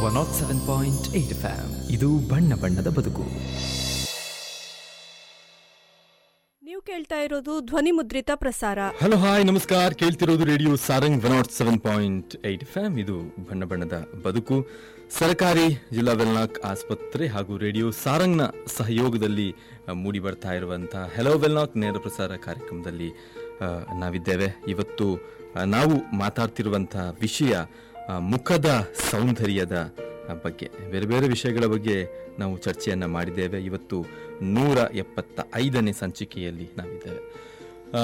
Not seven point eight FM ಇದು ಬಣ್ಣ ಬಣ್ಣದ ಬದುಕು ನೀವು ಕೇಳ್ತಾ ಇರೋದು ಧ್ವನಿ ಮುದ್ರಿತ ಪ್ರಸಾರ ಹಲೋ ಹಾಯ್ ನಮಸ್ಕಾರ ಕೇಳ್ತಿರೋದು radio Sarang one nought seven point eight FM ಇದು ಬಣ್ಣ ಬಣ್ಣದ ಬದುಕು ಸರ್ಕಾರಿ ಜಿಲ್ಲಾ ವೆಲ್ನಾಕ್ ಆಸ್ಪತ್ರೆ ಹಾಗೂ ರೇಡಿಯೋ ಸಾರಂಗ್ನ ಸಹಯೋಗದಲ್ಲಿ ಆ, ಮೂಡಿ ಬರ್ತಾ ಇರುವಂತಹ ಹೆಲೋ ವೆಲ್ನಾಕ್ ನೇರ ಪ್ರಸಾರ ಕಾರ್ಯಕ್ರಮದಲ್ಲಿ ಆ, ನಾವಿದ್ದೇವೆ ಇವತ್ತು ಆ, ನಾವು ಮಾತಾಡ್ತಿರುವಂತಹ ವಿಷಯ ಆ, ಮುಖದ ಸೌಂದರ್ಯದ ಬಗ್ಗೆ ಬೇರೆ ಬೇರೆ ವಿಷಯಗಳ ಬಗ್ಗೆ ನಾವು ಚರ್ಚೆಯನ್ನು ಮಾಡಿದ್ದೇವೆ ಇವತ್ತು ನೂರ ಎಪ್ಪತ್ತ ಐದನೇ ಸಂಚಿಕೆಯಲ್ಲಿ ನಾವಿದ್ದೇವೆ ಆ,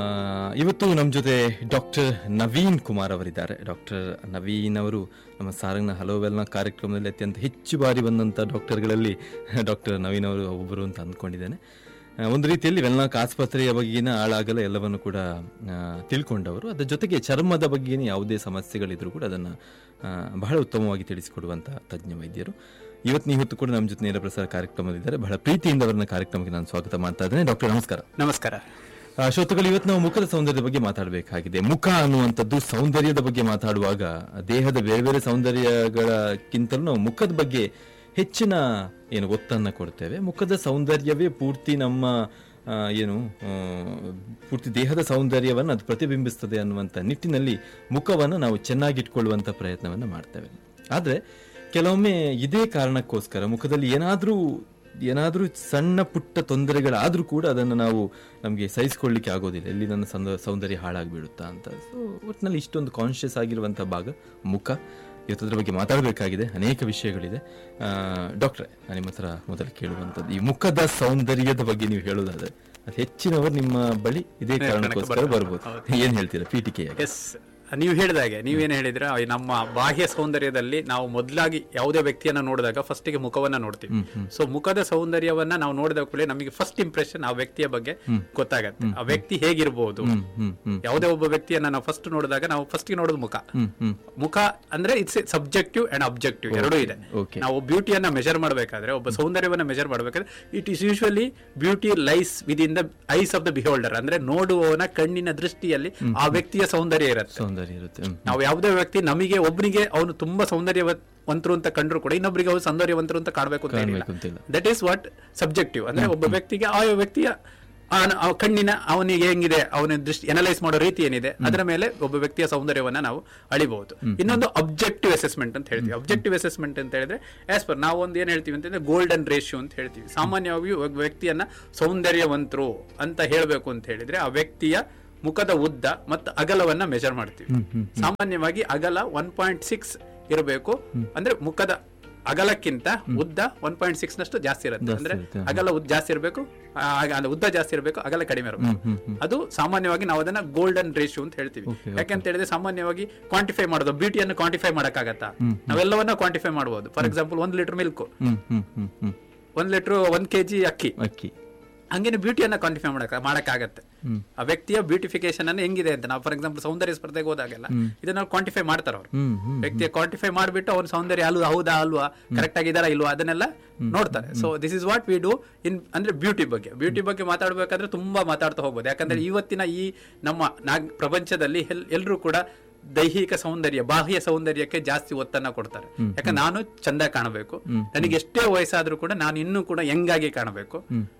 ಇವತ್ತು ನಮ್ಮ ಜೊತೆ ಡಾಕ್ಟರ್ ನವೀನ್ ಕುಮಾರ್ ಅವರಿದ್ದಾರೆ ಡಾಕ್ಟರ್ ನವೀನ್ ಅವರು ನಮ್ಮ ಸಾರಂಗ್ನ ಹಲವೆಲ್ಲ ಕಾರ್ಯಕ್ರಮದಲ್ಲಿ ಅತ್ಯಂತ ಹೆಚ್ಚು ಬಾರಿ ಬಂದಂಥ ಡಾಕ್ಟರ್ಗಳಲ್ಲಿ ಡಾಕ್ಟರ್ ನವೀನ್ ಅವರು ಒಬ್ಬರು ಅಂತ ಅಂದ್ಕೊಂಡಿದ್ದೇನೆ ಆ, ಒಂದು ರೀತಿಯಲ್ಲಿ ವೆಲ್ನಾಕ್ ಆಸ್ಪತ್ರೆಯ ಬಗ್ಗೆನ ಆಳಾಗಲ ಎಲ್ಲವನ್ನು ಕೂಡ ಆ, ತಿಳ್ಕೊಂಡವರು ಅದರ ಜೊತೆಗೆ ಚರ್ಮದ ಬಗ್ಗೆನೇ ಯಾವುದೇ ಸಮಸ್ಯೆಗಳಿದ್ರು ಕೂಡ ಅದನ್ನು ಬಹಳ ಉತ್ತಮವಾಗಿ ತಿಳಿಸಿಕೊಡುವಂಥ ತಜ್ಞ ವೈದ್ಯರು ಇವತ್ತು ನೀವು ಹೊತ್ತು ಕೂಡ ನಮ್ಮ ಜೊತೆ ನೇರ ಪ್ರಸಾರ ಕಾರ್ಯಕ್ರಮದಲ್ಲಿದ್ದಾರೆ ಬಹಳ ಪ್ರೀತಿಯಿಂದ ಅವರನ್ನ ಕಾರ್ಯಕ್ರಮಕ್ಕೆ ನಾನು ಸ್ವಾಗತ ಮಾಡ್ತಾ ಇದ್ದೇನೆ ಡಾಕ್ಟರ್ ನಮಸ್ಕಾರ ನಮಸ್ಕಾರ ಆ, ಶ್ರೋತೃಗಳು ಇವತ್ತು ನಾವು ಮುಖದ ಸೌಂದರ್ಯದ ಬಗ್ಗೆ ಮಾತಾಡಬೇಕಾಗಿದೆ ಮುಖ ಅನ್ನುವಂಥದ್ದು ಸೌಂದರ್ಯದ ಬಗ್ಗೆ ಮಾತಾಡುವಾಗ ದೇಹದ ಬೇರೆ ಬೇರೆ ಸೌಂದರ್ಯಗಳಕ್ಕಿಂತಲೂ ನಾವು ಮುಖದ ಬಗ್ಗೆ ಹೆಚ್ಚಿನ ಏನು ಒತ್ತನ್ನು ಕೊಡ್ತೇವೆ ಮುಖದ ಸೌಂದರ್ಯವೇ ಪೂರ್ತಿ ನಮ್ಮ ಆ, ಏನು ಆ, ಪೂರ್ತಿ ದೇಹದ ಸೌಂದರ್ಯವನ್ನು ಅದು ಪ್ರತಿಬಿಂಬಿಸ್ತದೆ ಅನ್ನುವಂಥ ನಿಟ್ಟಿನಲ್ಲಿ ಮುಖವನ್ನು ನಾವು ಚೆನ್ನಾಗಿಟ್ಕೊಳ್ಳುವಂಥ ಪ್ರಯತ್ನವನ್ನು ಮಾಡ್ತೇವೆ ಆದರೆ ಕೆಲವೊಮ್ಮೆ ಇದೇ ಕಾರಣಕ್ಕೋಸ್ಕರ ಮುಖದಲ್ಲಿ ಏನಾದರೂ ಏನಾದರೂ ಸಣ್ಣ ಪುಟ್ಟ ತೊಂದರೆಗಳಾದರೂ ಕೂಡ ಅದನ್ನು ನಾವು ನಮಗೆ ಸಹಿಸ್ಕೊಳ್ಳಿಕ್ಕೆ ಆಗೋದಿಲ್ಲ ಎಲ್ಲಿ ನನ್ನ ಸೌಂದ ಸೌಂದರ್ಯ ಹಾಳಾಗಿಬಿಡುತ್ತಾ ಅಂತ ಸೊ ಒಟ್ಟಿನಲ್ಲಿ ಇಷ್ಟೊಂದು ಕಾನ್ಷಿಯಸ್ ಆಗಿರುವಂಥ ಭಾಗ ಮುಖ ಇವತ್ತು ಅದ್ರ ಬಗ್ಗೆ ಮಾತಾಡಬೇಕಾಗಿದೆ ಅನೇಕ ವಿಷಯಗಳಿದೆ ಆ, ಡಾಕ್ಟ್ರೆ ನಾನು ನಿಮ್ಮ ಹತ್ರ ಮೊದಲು ಕೇಳುವಂಥದ್ದು ಈ ಮುಖದ ಸೌಂದರ್ಯದ ಬಗ್ಗೆ ನೀವು ಹೇಳೋದಾದ್ರೆ ಅದು ಹೆಚ್ಚಿನವರು ನಿಮ್ಮ ಬಳಿ ಇದೇ ಕಾರಣಕ್ಕೋಸ್ಕರ ಬರ್ಬೋದು ಏನ್ ಹೇಳ್ತೀರಾ ಪೀಠಿಕೆಯಾಗಿ ಎಸ್ ನೀವು ಹೇಳಿದಾಗೆ ನೀವೇನು ಹೇಳಿದ್ರೆ ಆ ನಮ್ಮ ಬಾಹ್ಯ ಸೌಂದರ್ಯದಲ್ಲಿ ನಾವು ಮೊದಲಾಗಿ ಯಾವುದೇ ವ್ಯಕ್ತಿಯನ್ನ ನೋಡಿದಾಗ ಫಸ್ಟಿಗೆ ಮುಖವನ್ನ ನೋಡ್ತೀವಿ ಸೊ ಮುಖದ ಸೌಂದರ್ಯವನ್ನ ನಾವು ನೋಡಿದ ಕೂಡಲೇ ನಮಗೆ ಫಸ್ಟ್ ಇಂಪ್ರೆಷನ್ ಆ ವ್ಯಕ್ತಿಯ ಬಗ್ಗೆ ಗೊತ್ತಾಗತ್ತೆ ಆ ವ್ಯಕ್ತಿ ಹೇಗಿರ್ಬೋದು ಹ್ಮ್ ಹ್ಮ್ ಹ್ಮ್ ಯಾವುದೇ ಒಬ್ಬ ವ್ಯಕ್ತಿಯನ್ನ ನಾವು ಫಸ್ಟ್ ನೋಡಿದಾಗ ನಾವು ಫಸ್ಟ್ ನೋಡೋದು ಮುಖ ಹ್ಮ್ ಹ್ಮ್ ಮುಖ ಅಂದ್ರೆ ಇಟ್ಸ್ ಸಬ್ಜೆಕ್ಟಿವ್ ಅಂಡ್ ಅಬ್ಜೆಕ್ಟಿವ್ ಎರಡೂ ಇದೆ okay. ನಾವು ಬ್ಯೂಟಿಯನ್ನ ಮೆಜರ್ ಮಾಡಬೇಕಾದ್ರೆ ಒಬ್ಬ ಸೌಂದರ್ಯವನ್ನ ಮೆಜರ್ ಮಾಡಬೇಕಾದ್ರೆ it is usually beauty lies within the eyes of the beholder ಅಂದ್ರೆ ನೋಡುವವನ ಕಣ್ಣಿನ ದೃಷ್ಟಿಯಲ್ಲಿ ಆ ವ್ಯಕ್ತಿಯ ಸೌಂದರ್ಯ ಇರುತ್ತೆ ಸೌಂದರ್ಯ ಇರುತ್ತೆ ಹ್ಮ್ ನಾವು ಯಾವುದೇ ವ್ಯಕ್ತಿ ನಮಗೆ ಒಬ್ಬನಿಗೆ ಅವನು ತುಂಬಾ ಸೌಂದರ್ಯವಂತರು ಅಂತ ಕಂಡ್ರು ಕೂಡ ಇನ್ನೊಬ್ಬರಿಗೆ ಅವ್ರು ಸೌಂದರ್ಯವಂತರು ಅಂತ ಕಾಣಬೇಕು ಅಂತ ಕಾಣ್ಬೇಕು ಅಂತಿಲ್ಲ. ದಟ್ ಈಸ್ ವಾಟ್ ಸಬ್ಜೆಕ್ಟಿವ್ ಅಂದ್ರೆ ಒಬ್ಬ ವ್ಯಕ್ತಿಗೆ ಆ ವ್ಯಕ್ತಿಯ ಆ- ಆ ಕಣ್ಣಿನ ಅವನಿಗೆ ಹೆಂಗಿದೆ ಅವನ ದೃಷ್ಟಿ ಎನಲೈಸ್ ಮಾಡೋ ರೀತಿ ಏನಿದೆ ಅದರ ಮೇಲೆ ಒಬ್ಬ ವ್ಯಕ್ತಿಯ ಸೌಂದರ್ಯವನ್ನ ನಾವು ಅಳಿಬಹುದು ಇನ್ನೊಂದು ಅಬ್ಜೆಕ್ಟಿವ್ ಅಸೆಸ್ಮೆಂಟ್ ಅಂತ ಹೇಳ್ತೀವಿ ಅಬ್ಜೆಕ್ಟಿವ್ ಅಸೆಸ್ಮೆಂಟ್ ಅಂತ ಹೇಳಿದ್ರೆ ಆಸ್ ಪರ್ ನಾವು ಒಂದು ಏನ್ ಹೇಳ್ತೀವಿ ಅಂತಂದ್ರೆ ಗೋಲ್ಡನ್ ರೇಷಿಯೋ ಅಂತ ಹೇಳ್ತೀವಿ ಸಾಮಾನ್ಯವಾಗಿ ಒಬ್ಬ ವ್ಯಕ್ತಿಯನ್ನ ಸೌಂದರ್ಯವಂತರು ಅಂತ ಹೇಳಬೇಕು ಅಂತ ಹೇಳಿದ್ರೆ ಆ ವ್ಯಕ್ತಿಯ ಮುಖದ ಉದ್ದ ಮತ್ತು ಅಗಲವನ್ನ ಮೆಜರ್ ಮಾಡ್ತೀವಿ ಸಾಮಾನ್ಯವಾಗಿ ಅಗಲ ಒನ್ ಪಾಯಿಂಟ್ ಸಿಕ್ಸ್ ಇರಬೇಕು ಅಂದ್ರೆ ಮುಖದ ಅಗಲಕ್ಕಿಂತ ಉದ್ದ ಒನ್ ಪಾಯಿಂಟ್ ಸಿಕ್ಸ್ ನಷ್ಟು ಜಾಸ್ತಿ ಇರುತ್ತೆ ಜಾಸ್ತಿ ಅಂದ್ರೆ ಇರುತ್ತೆ, ಅಗಲ ಉದ್ದ ಜಾಸ್ತಿ ಇರಬೇಕು ಅಂದ್ರೆ ಉದ್ದ ಜಾಸ್ತಿ ಇರಬೇಕು ಅಗಲ ಕಡಿಮೆ ಇರಬೇಕು ಅದು ಸಾಮಾನ್ಯವಾಗಿ ನಾವು ಅದನ್ನ ಗೋಲ್ಡನ್ ರೇಷಿಯೋ ಅಂತ ಹೇಳ್ತೀವಿ Okay, ಯಾಕಂತ ಹೇಳಿದ್ರೆ ಸಾಮಾನ್ಯವಾಗಿ ಕ್ವಾಂಟಿಫೈ ಮಾಡೋದು ಬ್ಯೂಟಿಯನ್ನು ಕ್ವಾಂಟಿಫೈ ಮಾಡಕ್ಕಾಗತ್ತಾ ನಾವೆಲ್ಲವನ್ನ ಕ್ವಾಂಟಿಫೈ ಮಾಡಬಹುದು ಫಾರ್ ಎಕ್ಸಾಂಪಲ್ ಒಂದ್ litre milk hmm hmm hmm hmm ಒಂದ್ ಲೀಟರ್ ಒಂದ್ ಕೆಜಿ ಅಕ್ಕಿ ಅಕ್ಕಿ ಹಂಗೇನೆ ಬ್ಯೂಟಿಯನ್ನ ಕ್ವಾಂಟಿಫೈ ಮಾಡಕ್ ಮಾಡಕ್ಕಾಗತ್ತೆ ಆ ವ್ಯಕ್ತಿಯ ಬ್ಯೂಟಿಫಿಕೇಶನ್ ಅನ್ನು ಹೆಂಗಿದೆ ಅಂತ ನಾವು ಫಾರ್ ಎಕ್ಸಾಂಪಲ್ ಸೌಂದರ್ಯ ಸ್ಪರ್ಧೆಗೆ ಹೋದಾಗೆಲ್ಲ ಇದನ್ನ ಕ್ವಾಂಟಿಫೈ ಮಾಡ್ತಾರ ಅವ್ರು ಹ್ಮ್ ಹ್ಮ್ ವ್ಯಕ್ತಿಯ ಕ್ವಾಂಟಿಫೈ ಮಾಡಿಬಿಟ್ಟು ಅವ್ನ ಸೌಂದರ್ಯ ಅಲ್ವಾ ಹೌದಾ ಅಲ್ವಾ ಕರೆಕ್ಟ್ ಆಗಿದಾರಾ ಇಲ್ವಾ ಅದನ್ನೆಲ್ಲ ನೋಡ್ತಾರೆ so this is what we do in ಅಂದ್ರೆ ಬ್ಯೂಟಿ ಬಗ್ಗೆ ಬ್ಯೂಟಿ ಬಗ್ಗೆ ಮಾತಾಡ್ಬೇಕಾದ್ರೆ ತುಂಬಾ ಮಾತಾಡ್ತಾ ಹೋಗ್ಬೋದು ಯಾಕಂದ್ರೆ ಇವತ್ತಿನ ಈ ನಮ್ಮ ನಾಗ್ ಪ್ರಪಂಚದಲ್ಲಿ ಎಲ್ಲರೂ ಕೂಡ ದೈಹಿಕ ಸೌಂದರ್ಯ ಬಾಹ್ಯ ಸೌಂದರ್ಯಕ್ಕೆ ಜಾಸ್ತಿ ಒತ್ತನ್ನ ಕೊಡ್ತಾರೆ ಯಾಕಂದ್ರೆ ನಾನು ಚಂದ ಕಾಣಬೇಕು ನನಗೆ ಎಷ್ಟೇ ವಯಸ್ಸಾದ್ರೂ ಕೂಡ ನಾನು ಇನ್ನೂ ಕೂಡ ಯಂಗಾಗಿ ಕಾಣಬೇಕು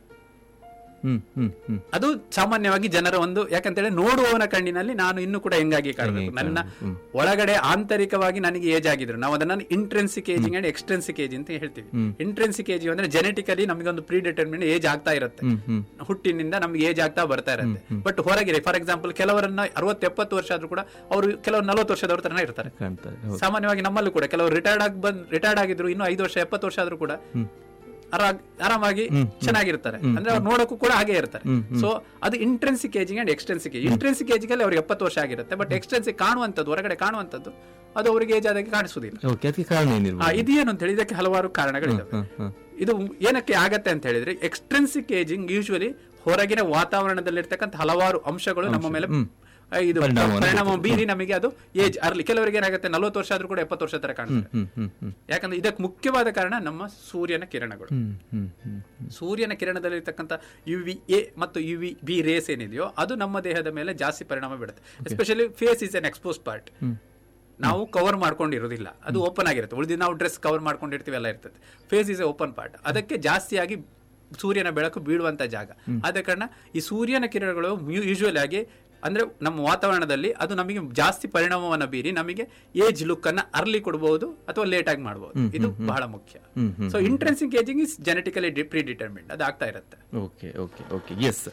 ಹ್ಮ್ ಹ್ಮ್ ಹ್ಮ್ ಅದು ಸಾಮಾನ್ಯವಾಗಿ ಜನರ ಒಂದು ಯಾಕಂತೇಳಿ ನೋಡುವವನ ಕಣ್ಣಿನಲ್ಲಿ ನಾನು ಇನ್ನೂ ಕೂಡ ಹೆಂಗಾಗಿ ಕಾಣಬೇಕು ನನ್ನ ಒಳಗಡೆ ಆಂತರಿಕವಾಗಿ ನನಗೆ ಏಜ್ ಆಗಿದ್ರು ನಾವು ಅದನ್ನ intrinsic ageing and extrinsic age ಅಂತ ಹೇಳ್ತೀವಿ ಇಂಟ್ರೆನ್ಸಿಕ್ ಏಜ್ ಅಂದ್ರೆ ಜೆನೆಟಿಕಲಿ ನಮಗೆ ಒಂದು ಪ್ರೀ ಡಿಟರ್ಮಿನ್ ಏಜ್ ಆಗ್ತಾ ಇರುತ್ತೆ ಹುಟ್ಟಿನಿಂದ ನಮ್ಗೆ ಏಜ್ ಆಗ್ತಾ ಬರ್ತಾ ಇರುತ್ತೆ ಬಟ್ ಹೊರಗಿದೆ ಫಾರ್ ಎಕ್ಸಾಂಪಲ್ ಕೆಲವರನ್ನ ಅರವತ್ತು ಎಪ್ಪತ್ತು ವರ್ಷ ಆದ್ರೂ ಕೂಡ ಅವರು ಕೆಲವರು ನಲವತ್ತು ವರ್ಷದವ್ರ ತರನೇ ಇರ್ತಾರೆ ಕಾಣ್ತಾರೆ ಹೌದು ಸಾಮಾನ್ಯವಾಗಿ ನಮ್ಮಲ್ಲೂ ಕೂಡ ಕೆಲವರು ರಿಟೈರ್ಡ್ ಆಗಿ ಬಂದ್ ರಿಟೈರ್ಡ್ ಆಗಿದ್ರು ಇನ್ನು ಐದು ವರ್ಷ ಎಪ್ಪತ್ತು ವರ್ಷ ಆದ್ರೂ ಕೂಡ ಆರಾ- ಆರಾಮಾಗಿ ಚೆನ್ನಾಗಿರ್ತಾರೆ ಅಂದ್ರೆ ಅವ್ರು ನೋಡಕ್ಕೂ ಕೂಡ ಹಾಗೆ ಇರ್ತಾರೆ ಸೊ ಅದು intrinsic ageing and extrinsic intrinsic ಏಜಿಗೆ ಅವ್ರಿಗೆ ಎಪ್ಪತ್ತು ವರ್ಷ ಆಗಿರುತ್ತೆ ಬಟ್ ಎಕ್ಸ್ಟೆನ್ಸಿಕ್ ಕಾಣುವಂಥದ್ದು ಹೊರಗಡೆ ಕಾಣುವಂಥದ್ದು ಅದು ಅವರಿಗೆ ಏಜ್ ಆದಾಗೆ ಕಾಣಿಸುವುದಿಲ್ಲ ಓಕೆ ಅದಕ್ಕೆ ಕಾರಣ ಆ, ಏನಿರ್ಬೋದು ಇದೇನು ಅಂತ ಹೇಳಿ ಇದಕ್ಕೆ ಹಲವಾರು ಕಾರಣಗಳಿದ್ದಾವೆ ಇದು ಏನಕ್ಕೆ ಆಗತ್ತೆ ಅಂತ ಹೇಳಿದ್ರೆ ಎಕ್ಸ್ಟ್ರೆನ್ಸಿಕ್ ಏಜಿಂಗ್ ಯೂಶುವಲಿ ಹೊರಗಿನ ವಾತಾವರಣದಲ್ಲಿರ್ತಕ್ಕಂಥ ಹಲವಾರು ಅಂಶಗಳು ನಮ್ಮ ಮೇಲೆ ಆ, ಇದು ಪರಿಣಾಮವನ್ನು ಪರಿಣಾಮ ಬೀರಿ ನಮಗೆ ಅದು ಏಜ್ ಅರ್ಲಿ ಕೆಲವರಿಗೆ ಏನಾಗುತ್ತೆ ನಲವತ್ತು ವರ್ಷ ಆದ್ರೂ ಕೂಡ ಎಪ್ಪತ್ತು ವರ್ಷ ತರ ಕಾಣ್ತಾರೆ ಹ್ಮ್ ಹ್ಮ್ ಹ್ಮ್ ಯಾಕಂದ್ರೆ ಇದಕ್ಕೆ ಮುಖ್ಯವಾದ ಕಾರಣ ನಮ್ಮ ಸೂರ್ಯನ ಕಿರಣಗಳು ಹ್ಮ್ ಹ್ಮ್ ಹ್ಮ್ ಸೂರ್ಯನ ಕಿರಣದಲ್ಲಿರ್ತಕ್ಕಂಥ ಯು ವಿ ಎ ಮತ್ತು ಯು ವಿ ಬಿ ರೇಸ್ ಏನಿದೆಯೋ ಅದು ನಮ್ಮ ದೇಹದ ಮೇಲೆ ಜಾಸ್ತಿ ಪರಿಣಾಮ ಬೀಳುತ್ತೆ especially face is an exposed part ನಾವು ಕವರ್ ಮಾಡ್ಕೊಂಡಿರೋದಿಲ್ಲ ಅದು ಓಪನ್ ಆಗಿರುತ್ತೆ ಉಳಿದ ನಾವು ಡ್ರೆಸ್ ಕವರ್ ಮಾಡ್ಕೊಂಡಿರ್ತೀವಿ ಎಲ್ಲ ಇರ್ತದೆ face is a open part ಅದಕ್ಕೆ ಜಾಸ್ತಿಯಾಗಿ ಸೂರ್ಯನ ಬೆಳಕು ಬೀಳುವಂತ ಜಾಗ ಆದ ಕಾರಣ ಈ ಸೂರ್ಯನ ಕಿರಣಗಳು ಯೂಶುವಲ್ ಆಗಿ ಅಂದ್ರೆ ನಮ್ಮ ವಾತಾವರಣದಲ್ಲಿ ಅದು ನಮಗೆ ಜಾಸ್ತಿ ಪರಿಣಾಮವನ್ನು ಬೀರಿ ನಮಗೆ ಏಜ್ ಲುಕ್ ಅನ್ನ ಅರ್ಲಿ ಕೊಡಬಹುದು ಅಥವಾ ಲೇಟ್ ಆಗಿ ಮಾಡಬಹುದು ಇದು ಬಹಳ ಮುಖ್ಯ so intrinsic ageing is genetically predetermined ಅದು ಆಗ್ತಾ ಇರುತ್ತೆ ಓಕೆ ಓಕೆ ಓಕೆ ಎಸ್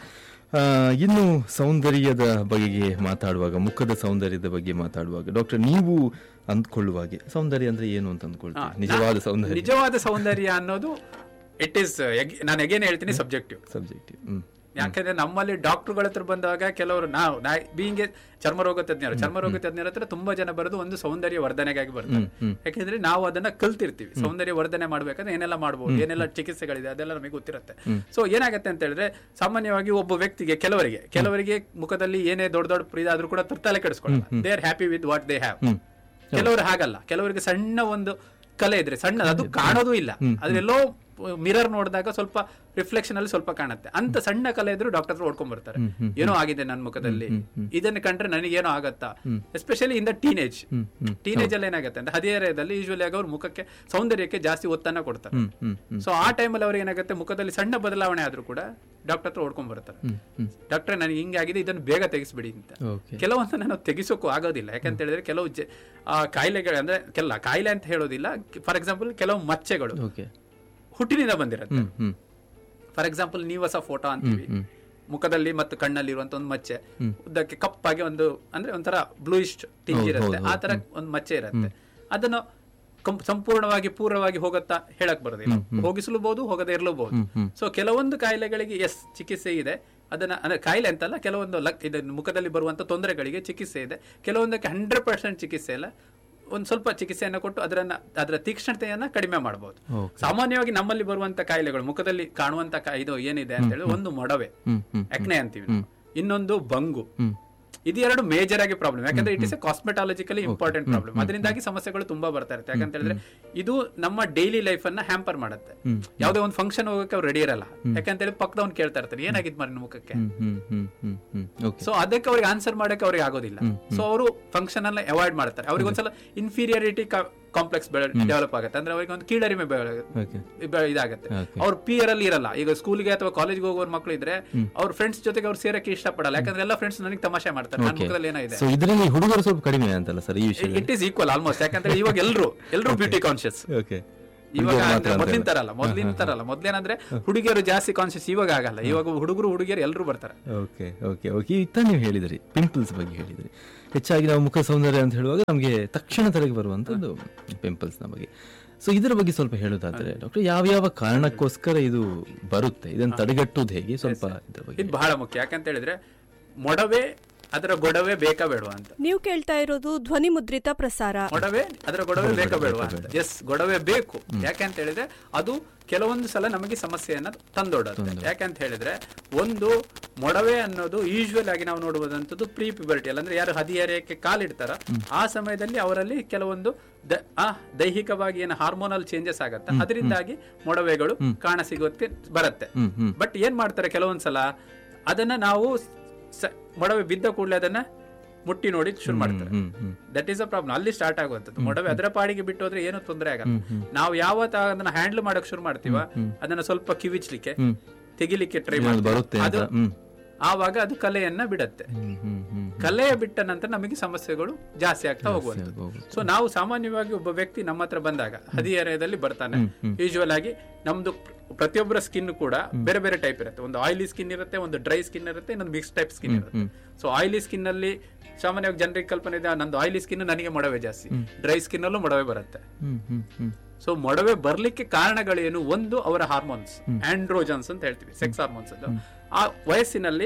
ಇನ್ನು ಸೌಂದರ್ಯದ ಬಗೆಗೆ ಮಾತಾಡುವಾಗ ಮುಖದ ಸೌಂದರ್ಯದ ಬಗ್ಗೆ ಮಾತಾಡುವಾಗ ಡಾಕ್ಟರ್ ನೀವು ಅಂದ್ಕೊಳ್ಳುವಾಗೆ ಸೌಂದರ್ಯ ಅಂದ್ರೆ ಏನು ಅಂತ ಹಾ, ಅಂದ್ಕೊಳ್ತೀವಿ ನಿಜವಾದ ನಾ- ಸೌಂದರ್ಯ ನಿಜವಾದ ಸೌಂದರ್ಯ ಅನ್ನೋದು ಇಟ್ ಈಸ್ ನಾನು ಎಗೇನ್ ಹೇಳ್ತೀನಿ ಸಬ್ಜೆಕ್ಟಿವ್ ಸಬ್ಜೆಕ್ಟಿವ್ ಹ್ಮ್ ಯಾಕಂದ್ರೆ ನಮ್ಮಲ್ಲಿ ಡಾಕ್ಟರ್ಗಳ ಹತ್ರ ಬಂದಾಗ ಕೆಲವರು ನಾವು ಬೀಂಗೆ ಚರ್ಮರೋಗ ತಜ್ಞರು ಚರ್ಮರೋಗ ತಜ್ಞರ ಹತ್ರ ತುಂಬಾ ಜನ ಬರೋದು ಒಂದು ಸೌಂದರ್ಯ ವರ್ಧನೆಗಾಗಿ ಬರ್ತಾರೆ ಯಾಕಂದ್ರೆ ನಾವು ಅದನ್ನ ಕಲ್ತಿರ್ತೀವಿ ಸೌಂದರ್ಯ ವರ್ಧನೆ ಮಾಡ್ಬೇಕಂದ್ರೆ ಏನೆಲ್ಲ ಮಾಡ್ಬೋದು ಏನೆಲ್ಲ ಚಿಕಿತ್ಸೆಗಳಿದೆ ಅದೆಲ್ಲ ನಮಗೆ ಗೊತ್ತಿರುತ್ತೆ ಸೊ ಏನಾಗತ್ತೆ ಅಂತ ಹೇಳಿದ್ರೆ ಸಾಮಾನ್ಯವಾಗಿ ಒಬ್ಬ ವ್ಯಕ್ತಿಗೆ ಕೆಲವರಿಗೆ ಕೆಲವರಿಗೆ ಮುಖದಲ್ಲಿ ಏನೇ ದೊಡ್ಡ ದೊಡ್ಡ ಇದಾದ್ರೂ ಕೂಡ ತಲೆ ಕೆಡಿಸ್ಕೊಳ್ಳಲ್ಲ they are happy with what they have ಕೆಲವರು ಹಾಗಲ್ಲ ಕೆಲವರಿಗೆ ಸಣ್ಣ ಒಂದು ಕಲೆ ಇದ್ರೆ ಸಣ್ಣ ಅದು ಕಾಣೋದು ಇಲ್ಲ ಅದ್ರೆಲ್ಲೋ ಮಿರರ್ ನೋಡಿದಾಗ ಸ್ವಲ್ಪ ರಿಫ್ಲೆಕ್ಷನ್ ಅಲ್ಲಿ ಸ್ವಲ್ಪ ಕಾಣುತ್ತೆ ಅಂತ ಸಣ್ಣ ಕಲೆ ಇದ್ರು ಡಾಕ್ಟರ್ ಹತ್ರ ಓಡ್ಕೊಂಡ್ ಬರ್ತಾರೆ ಏನೋ ಆಗಿದೆ ನನ್ನ ಮುಖದಲ್ಲಿ ಇದನ್ನ ಕಂಡ್ರೆ ನನಗೇನೋ ಆಗತ್ತಾ especially in the teenage teenage ಅಲ್ಲಿ ಏನಾಗುತ್ತೆ ಅಂದ್ರೆ ಹದಿಹರೆಯದಲ್ಲಿ ಯೂಶುವಲಿ ಆಗಿ ಅವ್ರ ಮುಖಕ್ಕೆ ಸೌಂದರ್ಯಕ್ಕೆ ಜಾಸ್ತಿ ಒತ್ತನ್ನ ಕೊಡ್ತಾರೆ ಸೊ ಆ ಟೈಮಲ್ಲಿ ಅವ್ರಿಗೆ ಏನಾಗುತ್ತೆ ಮುಖದಲ್ಲಿ ಸಣ್ಣ ಬದಲಾವಣೆ ಆದ್ರೂ ಕೂಡ ಡಾಕ್ಟರ್ ಹತ್ರ ಓಡ್ಕೊಂಡ್ ಬರ್ತಾರೆ ಡಾಕ್ಟರ್ ನನಗೆ ಹಿಂಗೆ ಆಗಿದೆ ಇದನ್ನು ಬೇಗ ತೆಗಿಸ್ಬಿಡಿ ಅಂತ ಓಕೆ ಕೆಲವೊಂದು ನಾವು ತೆಗಿಸೋಕ್ಕೂ ಆಗೋದಿಲ್ಲ ಯಾಕಂತ ಹೇಳಿದ್ರೆ ಕೆಲವು ಜ- ಆ ಕಾಯಿಲೆಗಳು ಅಂದ್ರೆ ಕೆಲ ಕಾಯಿಲೆ ಅಂತ ಹೇಳೋದಿಲ್ಲ ಫಾರ್ ಎಕ್ಸಾಂಪಲ್ ಕೆಲವು ಮಚ್ಚೆಗಳು ಓಕೆ ಹುಟ್ಟಿನಿಂದ ಬಂದಿರುತ್ತೆ hmm hmm for example nevus photo ಅಂತೀವಿ ಮುಖದಲ್ಲಿ ಮತ್ತು ಕಣ್ಣಲ್ಲಿ ಇರುವಂತ ಒಂದು ಮಚ್ಚೆ ಉದ್ದಕ್ಕೆ ಕಪ್ಪಾಗಿ ಒಂದು ಅಂದ್ರೆ ಒಂಥರ ಬ್ಲೂಯಿಶ್ ಟಿಂಜ್ ಇರುತ್ತೆ ಆ ತರ ಒಂದು ಮಚ್ಚೆ ಇರುತ್ತೆ ಅದನ್ನು ಕಂ- ಸಂಪೂರ್ಣವಾಗಿ ಪೂರ್ಣವಾಗಿ ಹೋಗುತ್ತಾ ಹೇಳಕ್ ಬರೋದಿಲ್ಲ ಹೋಗಿಸಲೂಬಹುದು ಹೋಗದೇ ಇರಲೂಬಹುದು ಸೊ ಕೆಲವೊಂದು ಕಾಯಿಲೆಗಳಿಗೆ ಎಸ್ ಚಿಕಿತ್ಸೆ ಇದೆ ಅದನ್ನ ಅಂದ್ರೆ ಕಾಯಿಲೆ ಅಂತಲ್ಲ ಕೆಲವೊಂದು ಲಕ್ ಇದು ಮುಖದಲ್ಲಿ ಬರುವಂತ ತೊಂದರೆಗಳಿಗೆ ಚಿಕಿತ್ಸೆ ಇದೆ ಕೆಲವೊಂದಕ್ಕೆ ಹಂಡ್ರೆಡ್ ಪರ್ಸೆಂಟ್ ಚಿಕಿತ್ಸೆ ಇಲ್ಲ ಒಂದ್ ಸ್ವಲ್ಪ ಚಿಕಿತ್ಸೆಯನ್ನ ಕೊಟ್ಟು ಅದರನ್ನ ಅದರ ತೀಕ್ಷ್ಣತೆಯನ್ನ ಕಡಿಮೆ ಮಾಡಬಹುದು ಸಾಮಾನ್ಯವಾಗಿ ನಮ್ಮಲ್ಲಿ ಬರುವಂತ ಕಾಯಿಲೆಗಳು ಮುಖದಲ್ಲಿ ಕಾಣುವಂತ ಕಾ- ಇದು ಏನಿದೆ ಅಂತ ಹೇಳಿ ಒಂದು ಮೊಡವೆ ಎಕ್ನೆ ಅಂತೀವಿ ನಾವು. ಇನ್ನೊಂದು ಬಂಗು ಇದು ಎರಡು ಮೇಜರ್ ಆಗಿ ಪ್ರಾಬ್ಲಮ್ ಯಾಕಂದ್ರೆ it is a cosmetologically important problem ಅದರಿಂದಾಗಿ ಸಮಸ್ಯೆಗಳು ತುಂಬಾ ಬರ್ತಾ ಇರುತ್ತೆ ಯಾಕಂತ ಹೇಳಿದ್ರೆ ಇದು ನಮ್ಮ ಡೈಲಿ ಲೈಫ್ ಅನ್ನ ಹ್ಯಾಂಪರ್ ಮಾಡುತ್ತೆ ಯಾವುದೇ ಒಂದು ಫಂಕ್ಷನ್ ಹೋಗಕ್ಕೆ ಅವ್ರು ರೆಡಿ ಇರಲ್ಲ ಯಾಕಂತ ಹೇಳಿ ಪಕ್ಕದವ್ನು ಕೇಳ್ತಾ ಇರ್ತಾರೆ ಏನಾಗಿದ್ ಮರಿ ಮುಖಕ್ಕೆ ಹ್ಮ್ ಹ್ಮ್ ಹ್ಮ್ ಹ್ಮ್ ಹ್ಮ್ ಓಕೆ ಸೊ ಅದಕ್ಕೆ ಅವ್ರಿಗೆ ಆನ್ಸರ್ ಮಾಡಕ್ಕೆ ಅವ್ರಿಗೆ ಆಗೋದಿಲ್ಲ ಸೊ ಅವರು ಫಂಕ್ಷನ್ ಅನ್ನ ಅವಾಯ್ಡ್ ಮಾಡ್ತಾರೆ ಅವ್ರಿಗೆ ಒಂದ್ಸಲ ಇನ್ಫೀರಿಯಾರಿಟಿ ಕಾಂಪ್ಲೆಕ್ಸ್ ಡೆವಲಪ್ ಆಗುತ್ತೆ ಅಂದ್ರೆ ಅವರಿಗೆ ಒಂದು ಕೀಳರಿಮೆ ಬೆಳೆ- ಓಕೆ ಬೆ- ಇದಾಗತ್ತೆ Okay. ಅವ್ರ ಪಿಯರ್ ಅಲ್ಲಿ ಇರಲ್ಲ ಈಗ ಸ್ಕೂಲ್ಗೆ ಅಥವಾ ಕಾಲೇಜ್ಗೆ ಹೋಗೋರ್ ಮಕ್ಳು ಇದ್ರೆ ಅವ್ರ ಫ್ರೆಂಡ್ಸ್ ಜೊತೆಗೆ ಅವ್ರು ಸೇರಕ್ಕೆ ಇಷ್ಟಪಡಲ್ಲ ಯಾಕಂದ್ರೆ ಎಲ್ಲ ಫ್ರೆಂಡ್ಸ್ ನನಗೆ ತಮಾಷೆ ಮಾಡ್ತಾರೆ ನನ್ನ ಮುಖದಲ್ಲಿ ಏನೋ ಇದೆ ಸೊ ಇದರಲ್ಲಿ ಹುಡುಗರು ಸ್ವಲ್ಪ ಕಡಿಮೆ ಅಂತಲ್ಲ ಸರ್ ಈ ವಿಷಯ ಇಟ್ ಈಸ್ ಈಕ್ವಲ್ ಆಲ್ಮೋಸ್ಟ್ ಯಾಕಂದ್ರೆ ಇವಾಗ ಎಲ್ರು ಎಲ್ರು ಬ್ಯೂಟಿ ಕಾನ್ಶಿಯಸ್ ಓಕೆ ಇವಾಗ ಅಂದ್ರೆ ಮೊದ್ಲಿನ ತರ ಅಲ್ಲ ಮೊದ್ಲಿನ ತರ ಅಲ್ಲ ಮೊದ್ಲೇನಂದ್ರೆ ಹುಡುಗಿಯರು ಜಾಸ್ತಿ ಕಾನ್ಶಿಯಸ್ ಇವಾಗ ಆಗಲ್ಲ ಇವಾಗ ಹುಡುಗರು ಹುಡುಗಿಯರು ಎಲ್ಲರೂ ಬರ್ತಾರೆ ಓಕೆ ಓಕೆ ಓಕೆ ಇತ್ತ ನೀವು ಹೇಳಿದ್ರಿ ಪಿಂಪಲ್ಸ್ ಬಗ್ಗೆ ಹೇಳಿದ್ರಿ ಹೆಚ್ಚಾಗಿ ನಾವು ಮುಖ ಸೌಂದರ್ಯ ಅಂತ ಹೇಳುವಾಗ ನಮಗೆ ತಕ್ಷಣ ತಲೆಗೆ ಬರುವಂಥದ್ದು ಪಿಂಪಲ್ಸ್ನ ಬಗ್ಗೆ ಸೊ ಇದರ ಬಗ್ಗೆ ಸ್ವಲ್ಪ ಹೇಳೋದಾದ್ರೆ ಡಾಕ್ಟರ್ ಯಾವ ಯಾವ ಕಾರಣಕ್ಕೋಸ್ಕರ ಇದು ಬರುತ್ತೆ ಇದನ್ನು ತಡೆಗಟ್ಟುವುದು ಹೇಗೆ ಸ್ವಲ್ಪ ಇದ್ರ ಬಗ್ಗೆ ಇದು ಬಹಳ ಮುಖ್ಯ ಯಾಕಂತ ಹೇಳಿದ್ರೆ ಮೊಡವೆ ಅದರ ಗೊಡವೆ ಬೇಕಾ ಬೇಡವಾ ಅಂತ ನೀವು ಕೇಳ್ತಾ ಇರೋದು ಧ್ವನಿ ಮುದ್ರಿತ ಪ್ರಸಾರ ಗೊಡವೆ ಅದರ ಗೊಡವೆ ಬೇಕಾ ಬೇಡವಾ ಅಂತ ಎಸ್ ಗೊಡವೆ ಬೇಕು ಯಾಕಂತ ಹೇಳಿದ್ರೆ ಅದು ಕೆಲವೊಂದು ಸಲ ನಮಗೆ ಸಮಸ್ಯೆಯನ್ನ ತಂದೊಡುತ್ತೆ ಯಾಕಂತ ಹೇಳಿದ್ರೆ ಒಂದು ಮೊಡವೆ ಅನ್ನೋದು ಯೂಶುವಲ್ ಆಗಿ ನಾವು ನೋಡುವುದಂತದ್ದು ಪ್ರೀ ಪ್ಯೂಬರ್ಟಿ ಅಂದ್ರೆ ಯಾರು ಹದಿಹರೆಯಕ್ಕೆ ಕಾಲಿಡ್ತಾರ ಆ ಸಮಯದಲ್ಲಿ ಅವರಲ್ಲಿ ಕೆಲವೊಂದು ದ- ಆ ದೈಹಿಕವಾಗಿ ಏನು ಹಾರ್ಮೋನಲ್ ಚೇಂಜಸ್ ಆಗತ್ತೆ ಅದರಿಂದಾಗಿ ಮೊಡವೆಗಳು ಕಾಣ ಸಿಗೋದಕ್ಕೆ ಬರುತ್ತೆ ಬಟ್ ಏನ್ ಮಾಡ್ತಾರೆ ಕೆಲವೊಂದ್ಸಲ ಅದನ್ನ ನಾವು ಸ- ಮೊಡವೆ ಬಿದ್ದ ಕೂಡಲೇ ಅದನ್ನ ಮುಟ್ಟಿ ನೋಡಿ ಶುರು ಮಾಡ್ತಾರೆ hmm hmm that is a problem ಅಲ್ಲಿ ಸ್ಟಾರ್ಟ್ ಆಗುವಂಥದ್ದು ಮೊಡವೆ ಅದರ ಪಾಡಿಗೆ ಬಿಟ್ಟು ಹೋದ್ರೆ ಏನು ತೊಂದರೆ ಆಗಲ್ಲ ನಾವು ಯಾವತ್ತ ಅದನ್ನ ಹ್ಯಾಂಡಲ್ ಮಾಡಕ್ ಶುರು ಮಾಡ್ತೀವ ಅದನ್ನ ಸ್ವಲ್ಪ ಕಿವಿಚ್ಲಿಕ್ಕೆ ತೆಗಿಲಿಕ್ಕೆ ಟ್ರೈ ಏನಾದ್ರು ಬರುತ್ತೆ ಮಾಡ್ತೀವಿ ಅಂತ ಅದು ಹ್ಮ್ ಆವಾಗ ಅದು ಕಲೆಯನ್ನ ಬಿಡತ್ತೆ ಹ್ಮ್ ಹ್ಮ್ ಹ್ಮ್ ಕಲೆ ಬಿಟ್ಟ ನಂತರ ನಮಗೆ ಸಮಸ್ಯೆಗಳು ಜಾಸ್ತಿ ಆಗ್ತಾ ಹೋಗುವಂಥದ್ದು ಹೋಗುತ್ತೆ. ಸೊ ನಾವು ಸಾಮಾನ್ಯವಾಗಿ ಒಬ್ಬ ವ್ಯಕ್ತಿ ನಮ್ಮ ಹತ್ರ ಬಂದಾಗ ಹದಿಹರೆಯದಲ್ಲಿ ಬರ್ತಾನೆ ಯೂಶುವಲ್ ಆಗಿ ನಮ್ದು ಪ್ರ- ಪ್ರತಿಯೊಬ್ಬರ ಸ್ಕಿನ್ ಕೂಡ ಬೇರೆ ಬೇರೆ ಟೈಪ್ ಇರುತ್ತೆ ಒಂದು ಆಯಿಲಿ ಸ್ಕಿನ್ ಇರುತ್ತೆ ಒಂದು ಡ್ರೈ ಸ್ಕಿನ್ ಇರುತ್ತೆ ಇನ್ನೊಂದು ಮಿಕ್ಸ್ ಟೈಪ್ ಸ್ಕಿನ್ ಇರುತ್ತೆ ಸೊ ಆಯಿಲಿ ಸ್ಕಿನ್ ಅಲ್ಲಿ ಸಾಮಾನ್ಯವಾಗಿ ಜನರಿಗೆ ಕಲ್ಪನೆ ಇದೆ ನಂದು ಆಯಿಲಿ ಸ್ಕಿನ್ ನನಗೆ ಮೊಡವೆ ಜಾಸ್ತಿ ಡ್ರೈ ಸ್ಕಿನ್ ಅಲ್ಲೂ ಮೊಡವೆ ಬರುತ್ತೆ ಹ್ಮ್ ಹ್ಮ್ ಹ್ಮ್ ಸೊ ಮೊಡವೆ ಬರ್ಲಿಕ್ಕೆ ಕಾರಣಗಳೇನು ಒಂದು ಅವರ ಹಾರ್ಮೋನ್ಸ್ ಆಂಡ್ರೋಜನ್ಸ್ ಅಂತ ಹೇಳ್ತೀವಿ ಸೆಕ್ಸ್ ಹಾರ್ಮೋನ್ಸ್ ಅದು ಆ ವಯಸ್ಸಿನಲ್ಲಿ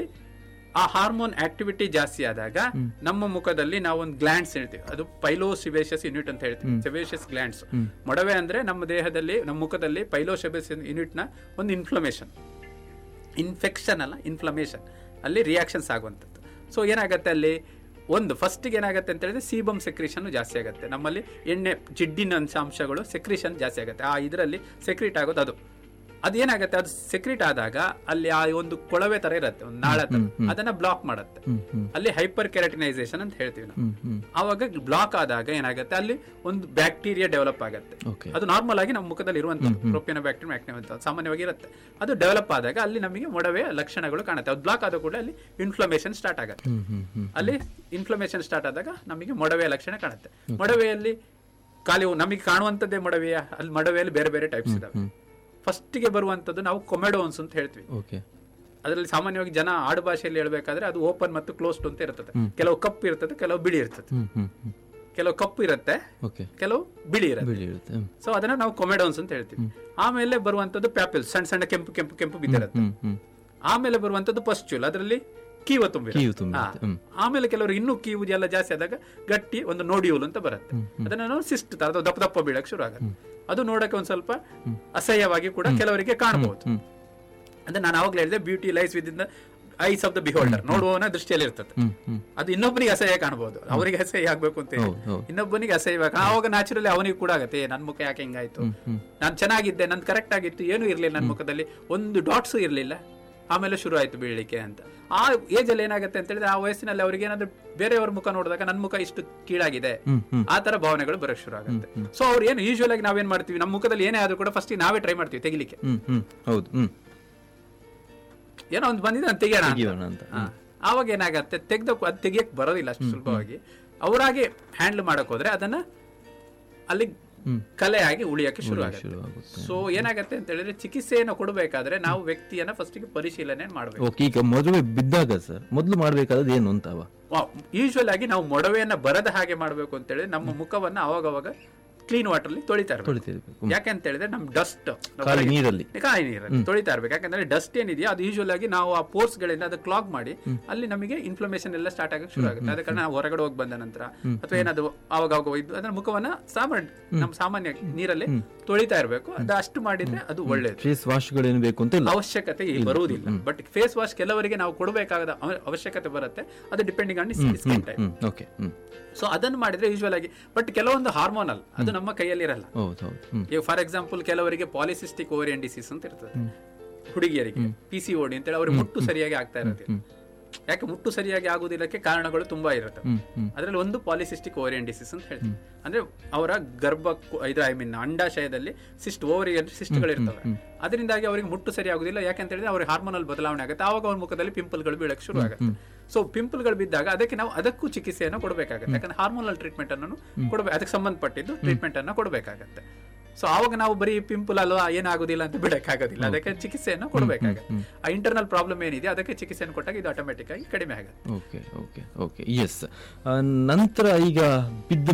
ಆ ಹಾರ್ಮೋನ್ ಆಕ್ಟಿವಿಟಿ ಜಾಸ್ತಿ ಆದಾಗ ನಮ್ಮ ಮುಖದಲ್ಲಿ ನಾವು ಒಂದು ಗ್ಲ್ಯಾಂಡ್ಸ್ ಹೇಳ್ತೀವಿ ಅದು ಪೈಲೋ ಸಿಬೇಷಸ್ ಯೂನಿಟ್ ಅಂತ ಹೇಳ್ತೀವಿ ಸಿಬೇಷಸ್ ಗ್ಲ್ಯಾಂಡ್ಸ್ ಮೊಡವೆ ಅಂದ್ರೆ ನಮ್ಮ ದೇಹದಲ್ಲಿ ನಮ್ಮ ಮುಖದಲ್ಲಿ ಪೈಲೋ ಯೂನಿಟ್ ನ ಒಂದು ಇನ್ಫ್ಲಮೇಷನ್ ಇನ್ಫೆಕ್ಷನ್ ಅಲ್ಲ ಇನ್ಫ್ಲಮೇಷನ್ ಅಲ್ಲಿ ರಿಯಾಕ್ಷನ್ಸ್ ಆಗುವಂಥದ್ದು ಸೊ ಏನಾಗುತ್ತೆ ಅಲ್ಲಿ ಒಂದು ಫಸ್ಟಿಗೆ ಏನಾಗುತ್ತೆ ಅಂತ ಹೇಳಿದ್ರೆ ಸೀಬಮ್ ಸೆಕ್ರಿಷನ್ ಜಾಸ್ತಿ ಆಗುತ್ತೆ ನಮ್ಮಲ್ಲಿ ಎಣ್ಣೆ ಜಿಡ್ಡಿನ ಅಂಶಾಂಶಗಳು ಸೆಕ್ರಿಷನ್ ಜಾಸ್ತಿ ಆಗುತ್ತೆ ಆ ಇದರಲ್ಲಿ ಸೆಕ್ರಿಟ್ ಆಗೋದು ಅದು ಅದೇನಾಗತ್ತೆ ಅದು ಸೆಕ್ರೆಟ್ ಆದಾಗ ಅಲ್ಲಿ ಆ ಒಂದು ಕೊಳವೆ ತರ ಇರುತ್ತೆ ಒಂದು ನಾಳ ತರ ಅದನ್ನ ಬ್ಲಾಕ್ ಮಾಡುತ್ತೆ ಅಲ್ಲಿ ಹೈಪರ್ ಕೆರಟಿನೈಸೇಷನ್ ಅಂತ ಹೇಳ್ತೀವಿ ನಾವು ಆವಾಗ ಬ್ಲಾಕ್ ಆದಾಗ ಏನಾಗುತ್ತೆ ಅಲ್ಲಿ ಒಂದು ಬ್ಯಾಕ್ಟೀರಿಯಾ ಡೆವಲಪ್ ಆಗುತ್ತೆ Okay. ಅದು ನಾರ್ಮಲ್ ಆಗಿ ನಮ್ಮ ಮುಖದಲ್ಲಿ ಇರುವಂತದ್ದು ಪ್ರೊಪಿಯನ ಬ್ಯಾಕ್ಟೀರಿಯಾ ಅಂತ ಸಾಮಾನ್ಯವಾಗಿ ಇರುತ್ತೆ ಅದು ಡೆವಲಪ್ ಆದಾಗ ಅಲ್ಲಿ ನಮಗೆ ಮೊಡವೆಯ ಲಕ್ಷಣಗಳು ಕಾಣುತ್ತೆ ಅದು ಬ್ಲಾಕ್ ಆದ ಕೂಡ ಅಲ್ಲಿ ಇನ್ಫ್ಲಮೇಷನ್ ಸ್ಟಾರ್ಟ್ ಆಗುತ್ತೆ ಅಲ್ಲಿ ಇನ್ಫ್ಲಮೇಷನ್ ಸ್ಟಾರ್ಟ್ ಆದಾಗ ನಮಗೆ ಮೊಡವೆಯ ಲಕ್ಷಣ ಕಾಣುತ್ತೆ ಮೊಡವೆಯಲ್ಲಿ ಖಾಲಿ ನಮಗೆ ಕಾಣುವಂಥದ್ದೇ ಮೊಡವೆಯ ಅಲ್ಲಿ ಮೊಡವೆಯಲ್ಲಿ ಬೇರೆ ಬೇರೆ ಟೈಪ್ಸ್ ಇದಾವೆ ಫಸ್ಟಿಗೆ ಬರುವಂತದ್ದು ನಾವು ಕೊಮೆಡೋನ್ಸ್ ಅಂತ ಹೇಳ್ತೀವಿ ಓಕೆ ಅದರಲ್ಲಿ ಸಾಮಾನ್ಯವಾಗಿ ಜನ ಆಡು ಭಾಷೆಯಲ್ಲಿ ಹೇಳ್ಬೇಕಾದ್ರೆ ಅದು ಓಪನ್ ಮತ್ತು ಕ್ಲೋಸ್ಡ್ ಅಂತ ಇರ್ತದೆ ಕೆಲವು ಕಪ್ಪು ಇರ್ತದೆ ಕೆಲವು ಬಿಳಿ ಇರ್ತದೆ ಹ್ಮ್ ಹ್ಮ್ ಹ್ಮ್ ಕೆಲವು ಕಪ್ಪು ಇರುತ್ತೆ ಓಕೆ ಕೆಲವು ಬಿಳಿ ಇರುತ್ತೆ ಬಿಳಿ ಇರುತ್ತೆ ಹ್ಮ್ ಸೊ ಅದನ್ನ ನಾವು ಕೊಮೆಡೋನ್ಸ್ ಅಂತ ಹೇಳ್ತೀವಿ ಆಮೇಲೆ ಬರುವಂತದ್ದು ಪ್ಯಾಪಿಲ್ ಸಣ್ಣ ಸಣ್ಣ ಕೆಂಪು ಕೆಂಪು ಕೆಂಪು ಬಿದ್ದಿರುತ್ತೆ ಹ್ಮ್ ಹ್ಮ್ ಆಮೇಲೆ ಬರುವಂತದ್ದು ಪಸ್ಚುಲ್ ಅದರಲ್ಲಿ ಕೀವು ತುಂಬಿರುತ್ತೆ. ಕೀವು ತುಂಬಿರುತ್ತೆ, ಹಾ. ಹ್ಮ್. ಆಮೇಲೆ ಕೆಲವರು ಇನ್ನೂ ಕೀವು ಎಲ್ಲ ಜಾಸ್ತಿ ಆದಾಗ ಗಟ್ಟಿ ಒಂದು ನೋಡಿಯೂಲ್ ಅಂತ ಬರುತ್ತೆ ಅದನ್ನ ನಾವು ಸಿಸ್ಟ್ ತರ ಅದು ದಪ್ಪ ದಪ್ಪ ಬೀಳಕ್ ಶುರು ಆಗುತ್ತೆ ಅದು ನೋಡಕ್ಕೆ ಒಂದ್ ಸ್ವಲ್ಪ ಅಸಹ್ಯವಾಗಿ ಕೂಡ ಕೆಲವರಿಗೆ ಕಾಣಬಹುದು ಅಂದ್ರೆ ನಾನು ಅವಾಗಲೇ ಹೇಳಿದೆ beauty lies within the eyes of the beholder ನೋಡುವವನ ದೃಷ್ಟಿಯಲ್ಲಿ ಇರ್ತದೆ ಹ್ಮ್ ಹ್ಮ್ ಅದು ಇನ್ನೊಬ್ಬನಿಗೆ ಅಸಹ್ಯ ಕಾಣಬಹುದು ಅವರಿಗೆ ಅಸಹ್ಯ ಆಗ್ಬೇಕು ಅಂತ ಹೇಳಿ. ಹೌದು, ಹೌದು. ಇನ್ನೊಬ್ಬನಿಗೆ ಅಸಹ್ಯ ಆವಾಗ ನ್ಯಾಚುರಲಿ ಅವನಿಗೆ ಕೂಡ ಆಗತ್ತೆ ಏ, ನನ್ ಮುಖ ಯಾಕೆ ಹಿಂಗಾಯ್ತು ನಾನು ಚೆನ್ನಾಗಿದ್ದೆ ನನ್ ಕರೆಕ್ಟ್ ಆಗಿತ್ತು ಏನೂ ಇರ್ಲಿಲ್ಲ ನನ್ನ ಮುಖದಲ್ಲಿ ಒಂದು ಡಾಟ್ಸು ಇರ್ಲಿಲ್ಲ ಆಮೇಲೆ ಶುರು ಆಯ್ತು ಬೀಳಲಿಕ್ಕೆ ಅಂತ ಆ ಏಜ್ ಅಲ್ಲಿ ಏನಾಗುತ್ತೆ ಅಂತ ಹೇಳಿದ್ರೆ ಆ ವಯಸ್ಸಿನಲ್ಲಿ ಅವ್ರಿಗೆ ಏನಾದ್ರು ಬೇರೆಯವ್ರ ಮುಖ ನೋಡಿದಾಗ ನನ್ನ ಮುಖ ಇಷ್ಟು ಕೀಳಾಗಿದೆ ಆ ತರ ಭಾವನೆಗಳು ಬರಕ್ ಶುರು ಆಗುತ್ತೆ ಸೊ ಅವ್ರು ಏನು ಯೂಶುವಲ್ ಆಗಿ ನಾವೇನ್ ಮಾಡ್ತೀವಿ ನಮ್ಮ ಮುಖದಲ್ಲಿ ಏನೇ ಆದ್ರೂ ಕೂಡ ಫಸ್ಟ್ ನಾವೇ ಟ್ರೈ ಮಾಡ್ತೀವಿ ತೆಗಿಲಿಕ್ಕೆ ಹ್ಮ್ ಹ್ಮ್ ಹೌದು ಹ್ಮ್ ಏನೋ ಒಂದು ಬಂದಿದೆ ಅಂತ ತೆಗಿಯೋಣ ಅಂತ. ತೆಗಿಯೋಣ ಅಂತ. ಹಾ. ಆವಾಗ ಏನಾಗತ್ತೆ ತೆಗ್ದ ಅದು ತೆಗಿಯಕ್ ಬರೋದಿಲ್ಲ ಅಷ್ಟು ಸುಲಭವಾಗಿ ಅವರಾಗೆ ಹ್ಯಾಂಡಲ್ ಮಾಡಕ್ ಹೋದ್ರೆ ಅದನ್ನ ಅಲ್ಲಿ ಕಲೆಯಾಗಿ ಉಳಿಯಕ್ಕೆ ಶುರು ಆಗುತ್ತೆ ಶುರು ಆಗುತ್ತೆ. ಸೊ ಏನಾಗತ್ತೆ ಅಂತ ಹೇಳಿದ್ರೆ ಚಿಕಿತ್ಸೆಯನ್ನು ಕೊಡಬೇಕಾದ್ರೆ ನಾವು ವ್ಯಕ್ತಿಯನ್ನ ಫಸ್ಟಿಗೆ ಪರಿಶೀಲನೆ ಮಾಡಬೇಕು ಓಕೆ ಈಗ ಮದುವೆ ಬಿದ್ದಾಗ ಸರ್ ಮೊದಲು ಮಾಡ್ಬೇಕಾದದ್ದು ಏನು ಅಂತಾವ ಯೂಶುವಲ್ ಆಗಿ ನಾವು ಮೊಡವೆಯನ್ನ ಬರದ ಹಾಗೆ ಮಾಡಬೇಕು ಅಂತ ಹೇಳಿದ್ರೆ ನಮ್ಮ ಮುಖವನ್ನ ಅವಾಗ ಅವಾಗ ಕ್ಲೀನ್ ವಾಟರ್ ಅಲ್ಲಿ ತೊಳಿತಾ ಇರ್ಬೇಕು ತೊಳಿತಿರ್ಬೇಕು ಯಾಕೆ ಅಂತ ಹೇಳಿದ್ರೆ ನಮ್ ಡಸ್ಟ್ ಖಾಲಿ ನೀರಲ್ಲಿ ಕಾಯಿ ನೀರಲ್ಲಿ ತೊಳಿತಾ ಇರ್ಬೇಕು ಯಾಕಂದ್ರೆ ಡಸ್ಟ್ ಏನಿದೆಯೋ ಅದು ಯೂಶುವಲ್ ಆಗಿ ನಾವು ಆ ಪೋರ್ಸ್ ಗಳಿಂದ ಅದು ಕ್ಲಾಗ್ ಮಾಡಿ ಅಲ್ಲಿ ನಮಗೆ ಇನ್ಫ್ಲಮೇಷನ್ ಎಲ್ಲ ಸ್ಟಾರ್ಟ್ ಆಗಕ್ಕೆ ಶುರು ಆಗುತ್ತೆ ಅದ ಕಾರಣ ನಾವು ಹೊರಗಡೆ ಹೋಗಿ ಬಂದ ನಂತರ ಅಥವಾ ಏನಾದ್ರು ಅವಾಗ ಅವಾಗ ಇದ್ದು ಅದನ್ನ ಮುಖವನ್ನ ಸಾಮಾನ್ಯ ನಮ್ಮ ಸಾಮಾನ್ಯ ನೀರಲ್ಲಿ ತೊಳಿತಾ ಇರಬೇಕು ಅದು ಅಷ್ಟು ಮಾಡಿದ್ರೆ ಅದು ಒಳ್ಳೇದು ಫೇಸ್ ವಾಶ್ಗಳೇನು ಬೇಕು ಅಂತ ಇಲ್ಲ ಅವಶ್ಯಕತೆ ಇಲ್ಲಿ ಬರುವುದಿಲ್ಲ ಬಟ್ ಫೇಸ್ ವಾಶ್ ಕೆಲವರಿಗೆ ನಾವು ಕೊಡಬೇಕಾದ ಅವ- ಅವಶ್ಯಕತೆ ಬರುತ್ತೆ ಅದು depending on skin type hmm okay hmm so ಅದನ್ನು ಮಾಡಿದ್ರೆ ಯೂಶುವಲ್ ಆಗಿ ಬಟ್ ಕೆಲವೊಂದು ಹಾರ್ಮೋನಲ್ ಅದು ನಮ್ಮ ಕೈಯಲ್ಲಿ ಇರಲ್ಲ ಹೌದು ಹೌದು ಹ್ಮ್ ಈಗ ಫಾರ್ ಎಕ್ಸಾಂಪಲ್ ಕೆಲವರಿಗೆ ಪಾಲಿಸಿಸ್ಟಿಕ್ ಓರಿಯನ್ ಡಿಸೀಸ್ ಅಂತ ಇರ್ತದೆ ಹುಡುಗಿಯರಿಗೆ ಪಿ ಸಿ ಓಡಿ ಅಂತೇಳಿ ಅವ್ರಿಗೆ ಮುಟ್ಟು ಸರಿಯಾಗಿ ಆಗ್ತಾ ಇರೋದಿಲ್ಲ ಯಾಕೆ ಮುಟ್ಟು ಸರಿಯಾಗಿ ಆಗುವುದಿಲ್ಲಕ್ಕೆ ಕಾರಣಗಳು ತುಂಬಾ ಇರುತ್ತೆ ಅದರಲ್ಲಿ ಒಂದು ಪಾಲಿಸಿಸ್ಟಿಕ್ ಓರಿಯನ್ ಡಿಸೀಸ್ ಅಂತ ಹೇಳ್ತೀವಿ ಅಂದ್ರೆ ಅವರ ಗರ್ಭ ಇದು ಐ ಮೀನ್ ಅಂಡಾಶಯದಲ್ಲಿ ಸಿಸ್ಟ್ ಓವರಿ ಸಿಸ್ಟ್ಗಳು ಇರ್ತವೆ ಅದರಿಂದಾಗಿ ಅವರಿಗೆ ಮುಟ್ಟು ಸರಿ ಆಗುದಿಲ್ಲ ಯಾಕೆ ಅಂತ ಹೇಳಿದ್ರೆ ಅವ್ರಿಗೆ ಹಾರ್ಮೋನಲ್ ಬದಲಾವಣೆ ಆಗುತ್ತೆ ಆವಾಗ ಅವ್ರ ಮುಖದಲ್ಲಿ ಪಿಂಪಲ್ಗಳು ಬೀಳಕ್ಕೆ ಶುರು ಆಗುತ್ತೆ ಸೊ ಪಿಂಪಲ್ಗಳು ಬಿದ್ದಾಗ ಅದಕ್ಕೆ ನಾವು ಅದಕ್ಕೂ ಚಿಕಿತ್ಸೆಯನ್ನು ಕೊಡಬೇಕಾಗುತ್ತೆ ಯಾಕಂದ್ರೆ ಹಾರ್ಮೋನಲ್ ಟ್ರೀಟ್ಮೆಂಟ್ ಅನ್ನು ಕೊಡಬೇಕು ಅದಕ್ಕೆ ಸಂಬಂಧಪಟ್ಟಿದ್ದು ಟ್ರೀಟ್ಮೆಂಟ್ ಅನ್ನು ಕೊಡಬೇಕಾಗತ್ತೆ ಸೊ ಆವಾಗ ನಾವು ಬರೀ ಪಿಂಪಲ್ ಅಲ್ವಾ ಏನಾಗುದಿಲ್ಲ ಅಂತ ಬಿಡಕ್ಕಾಗೋದಿಲ್ಲ ಅದಕ್ಕೆ ಚಿಕಿತ್ಸೆಯನ್ನು ಕೊಡಬೇಕಾಗತ್ತೆ ಆ ಇಂಟರ್ನಲ್ ಪ್ರಾಬ್ಲಮ್ ಏನಿದೆ ಅದಕ್ಕೆ ಚಿಕಿತ್ಸೆಯನ್ನು ಕೊಟ್ಟಾಗ ಇದು ಆಟೋಮೆಟಿಕ್ ಆಗಿ ಕಡಿಮೆ ಆಗುತ್ತೆ ಓಕೆ ಓಕೆ ಓಕೆ ಎಸ್ ನಂತರ ಈಗ ಬಿದ್ದ